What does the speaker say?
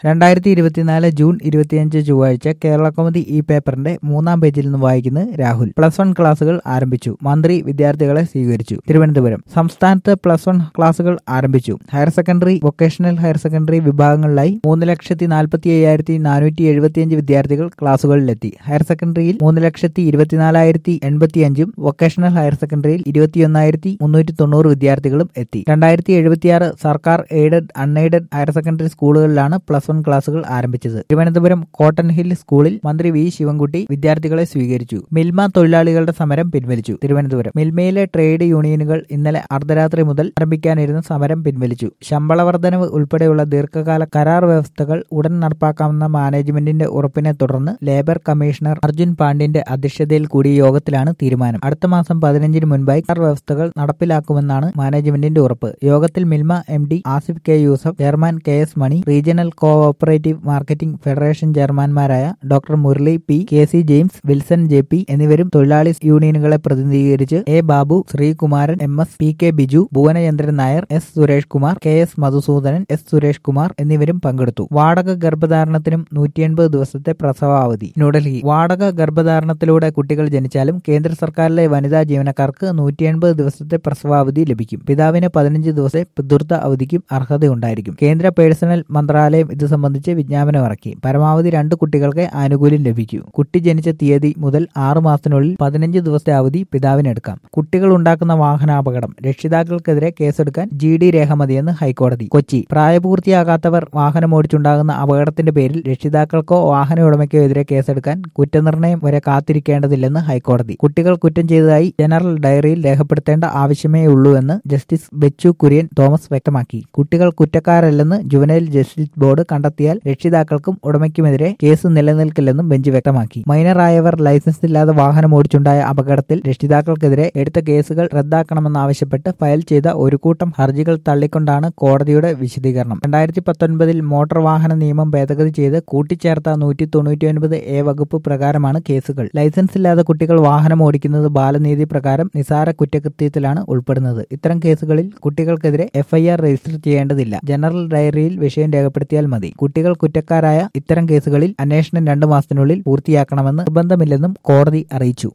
രണ്ടായിരത്തി ഇരുപത്തിനാല് ജൂൺ ഇരുപത്തിയഞ്ച് ചൊവ്വാഴ്ച കേരള കൗമുദി ഈ പേപ്പറിന്റെ മൂന്നാം പേജിൽ നിന്ന് വായിക്കുന്നത് രാഹുൽ പ്ലസ് വൺ ക്ലാസുകൾ ആരംഭിച്ചു മന്ത്രി വിദ്യാർത്ഥികളെ സ്വീകരിച്ചു തിരുവനന്തപുരം സംസ്ഥാനത്ത് പ്ലസ് വൺ ക്ലാസുകൾ ആരംഭിച്ചു higher secondary vocational higher secondary വിഭാഗങ്ങളിലായി മൂന്ന് ലക്ഷത്തി നാൽപ്പത്തി അയ്യായിരത്തി നാനൂറ്റി എഴുപത്തിയഞ്ച് വിദ്യാർത്ഥികൾ ക്ലാസുകളിലെത്തി ഹയർ സെക്കൻഡറിയിൽ മൂന്ന് ലക്ഷത്തി ഇരുപത്തിനാലായിരത്തി എൺപത്തിയഞ്ചും വൊക്കേഷണൽ ഹയർ സെക്കൻഡറിയിൽ ഇരുപത്തിയൊന്നായിരത്തി മുന്നൂറ്റി തൊണ്ണൂറ് വിദ്യാർത്ഥികളും എത്തി രണ്ടായിരത്തി എഴുപത്തിയാറ് സർക്കാർ എയ്ഡഡ് അൺഎയ്ഡഡ് ഹയർ സെക്കൻഡറി സ്കൂളുകളിലാണ് പ്ലസ് വൺ ക്ലാസുകൾ ആരംഭിച്ചത് തിരുവനന്തപുരം കോട്ടൺ ഹിൽ സ്കൂളിൽ മന്ത്രി വി ശിവൻകുട്ടി വിദ്യാർത്ഥികളെ സ്വീകരിച്ചു മിൽമ തൊഴിലാളികളുടെ സമരം പിൻവലിച്ചു തിരുവനന്തപുരം മിൽമയിലെ ട്രേഡ് യൂണിയനുകൾ ഇന്നലെ അർദ്ധരാത്രി മുതൽ ആരംഭിക്കാനിരുന്ന സമരം പിൻവലിച്ചു ശമ്പള വർധനവ് ഉൾപ്പെടെയുള്ള ദീർഘകാല കരാർ വ്യവസ്ഥകൾ ഉടൻ നടപ്പാക്കാമെന്ന മാനേജ്മെന്റിന്റെ ഉറപ്പിനെ തുടർന്ന് ലേബർ കമ്മീഷണർ അർജുൻ പാണ്ഡ്യന്റെ അധ്യക്ഷതയിൽ കൂടിയ യോഗത്തിലാണ് തീരുമാനം അടുത്ത മാസം പതിനഞ്ചിന് മുൻപായി കരാർ വ്യവസ്ഥകൾ നടപ്പിലാക്കുമെന്നാണ് മാനേജ്മെന്റിന്റെ ഉറപ്പ് യോഗത്തിൽ Milma M D Asif K Yousuf chairman K S Mani regional cooperative marketing federation ചെയർമാൻമാരായ doctor Murali P K C James Wilson J P എന്നിവരും തൊഴിലാളി യൂണിയനുകളെ പ്രതിനിധീകരിച്ച് A Babu Sreekumaran M S P K Biju Bhuvanachandran Nair S Suresh Kumar K S Madhusoodanan S Suresh Kumar എന്നിവരും പങ്കെടുത്തു വാടക ഗർഭധാരണത്തിനും നൂറ്റി എൺപത് ദിവസത്തെ പ്രസവാവധി ന്യൂഡൽഹി വാടക ഗർഭധാരണത്തിലൂടെ കുട്ടികൾ ജനിച്ചാലും കേന്ദ്ര സർക്കാരിലെ വനിതാ ജീവനക്കാർക്ക് നൂറ്റി എൺപത് ദിവസത്തെ പ്രസവാവധി ലഭിക്കും പിതാവിന് പതിനഞ്ച് ദിവസത്തെ പിതൃത്വ അവധിക്കും അർഹതയുണ്ടായിരിക്കും കേന്ദ്ര പേഴ്സണൽ മന്ത്രാലയം ഇത് സംബന്ധിച്ച് വിജ്ഞാപനം ഇറക്കി പരമാവധി രണ്ട് കുട്ടികൾക്ക് ആനുകൂല്യം ലഭിക്കൂ കുട്ടി ജനിച്ച തീയതി മുതൽ ആറ് മാസത്തിനുള്ളിൽ പതിനഞ്ച് ദിവസത്തെ അവധി പിതാവിനെടുക്കാം കുട്ടികൾ ഉണ്ടാക്കുന്ന വാഹനാപകടം രക്ഷിതാക്കൾക്കെതിരെ കേസെടുക്കാൻ ജി ഡി രേഖ മതിയെന്ന് ഹൈക്കോടതി കൊച്ചി പ്രായപൂർത്തിയാകാത്തവർ വാഹനമോടിച്ചുണ്ടാകുന്ന അപകടത്തിന്റെ പേരിൽ രക്ഷിതാക്കൾക്കോ വാഹന ഉടമയ്ക്കോ എതിരെ കേസെടുക്കാൻ കുറ്റനിർണയം വരെ കാത്തിരിക്കേണ്ടതില്ലെന്ന് ഹൈക്കോടതി കുട്ടികൾ കുറ്റം ചെയ്തതായി ജനറൽ ഡയറിയിൽ രേഖപ്പെടുത്തേണ്ട ആവശ്യമേ ഉള്ളൂ എന്ന് ജസ്റ്റിസ് ബെച്ചു കുര്യൻ തോമസ് വ്യക്തമാക്കി കുട്ടികൾ കുറ്റക്കാരല്ലെന്ന് ജുവനൈൽ ജസ്റ്റിസ് ബോർഡ് കണ്ടെത്തിയാൽ രക്ഷിതാക്കൾക്കും ഉടമയ്ക്കുമെതിരെ കേസ് നിലനിൽക്കില്ലെന്നും ബെഞ്ച് വ്യക്തമാക്കി മൈനറായവർ ലൈസൻസ് ഇല്ലാതെ വാഹനം ഓടിച്ചുണ്ടായ അപകടത്തിൽ രക്ഷിതാക്കൾക്കെതിരെ എടുത്ത കേസുകൾ റദ്ദാക്കണമെന്നാവശ്യപ്പെട്ട് ഫയൽ ചെയ്ത ഒരു കൂട്ടം ഹർജികൾ തള്ളിക്കൊണ്ടാണ് കോടതിയുടെ വിശദീകരണം രണ്ടായിരത്തി പത്തൊൻപതിൽ മോട്ടോർ വാഹന നിയമം ഭേദഗതി ചെയ്ത് കൂട്ടിച്ചേർത്ത നൂറ്റി തൊണ്ണൂറ്റി ഒൻപത് എ വകുപ്പ് പ്രകാരമാണ് കേസുകൾ ലൈസൻസ് ഇല്ലാതെ കുട്ടികൾ വാഹനം ഓടിക്കുന്നത് ബാലനീതി പ്രകാരം നിസാര കുറ്റകൃത്യത്തിലാണ് ഉൾപ്പെടുന്നത് ഇത്തരം കേസുകളിൽ കുട്ടികൾക്കെതിരെ എഫ്ഐആർ രജിസ്റ്റർ ചെയ്യേണ്ടതില്ല ജനറൽ ഡയറിയിൽ വിഷയം രേഖപ്പെടുത്തിയാൽ മതി കുട്ടികൾ കുറ്റക്കാരായ ഇത്തരം കേസുകളിൽ അന്വേഷണം രണ്ടു മാസത്തിനുള്ളിൽ പൂർത്തിയാക്കണമെന്ന് നിർബന്ധമില്ലെന്നും കോടതി അറിയിച്ചു